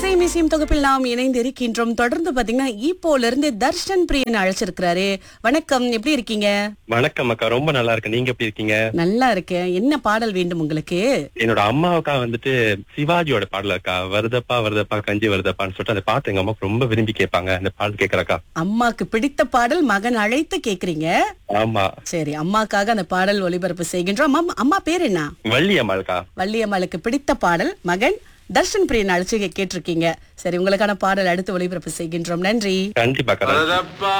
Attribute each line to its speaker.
Speaker 1: இசையும் இசையும் தொகுப்பில் நாம் இணைந்து இருக்கின்றோம் தொடர்ந்து பாத்தீங்கன்னா ஈப்போல இருந்து தர்ஷன் பிரியன் அழைச்சிருக்கிறாரு வணக்கம் எப்படி இருக்கீங்க
Speaker 2: வணக்கம் அக்கா ரொம்ப நல்லா இருக்கு நீங்க எப்படி இருக்கீங்க
Speaker 1: நல்லா இருக்கேன் என்ன பாடல் வேண்டும் உங்களுக்கு
Speaker 2: என்னோட அம்மாவுக்கா வந்துட்டு சிவாஜியோட பாடல் அக்கா வருதப்பா வருதப்பா கஞ்சி வருதப்பான்னு சொல்லிட்டு அந்த பாட்டு எங்க அம்மா ரொம்ப விரும்பி கேட்பாங்க அந்த பாடல் கேக்குறக்கா
Speaker 1: அம்மாக்கு பிடித்த பாடல் மகன் அழைத்து கேக்குறீங்க
Speaker 2: ஆமா
Speaker 1: சரி அம்மாக்காக அந்த பாடல் ஒளிபரப்பு செய்கின்றோம் அம்மா அம்மா பேர் என்ன
Speaker 2: வள்ளி அம்மாளுக்கா
Speaker 1: வள்ளியம்மாளுக்கு பிடித்த பாடல் மகன் தர்ஷன் பிரியன் அழைச்சு கேட்டிருக்கீங்க சரி உங்களுக்கான பாடல் அடுத்து ஒளிபரப்பு செய்கின்றோம் நன்றி
Speaker 2: கண்டிப்பா அக்கா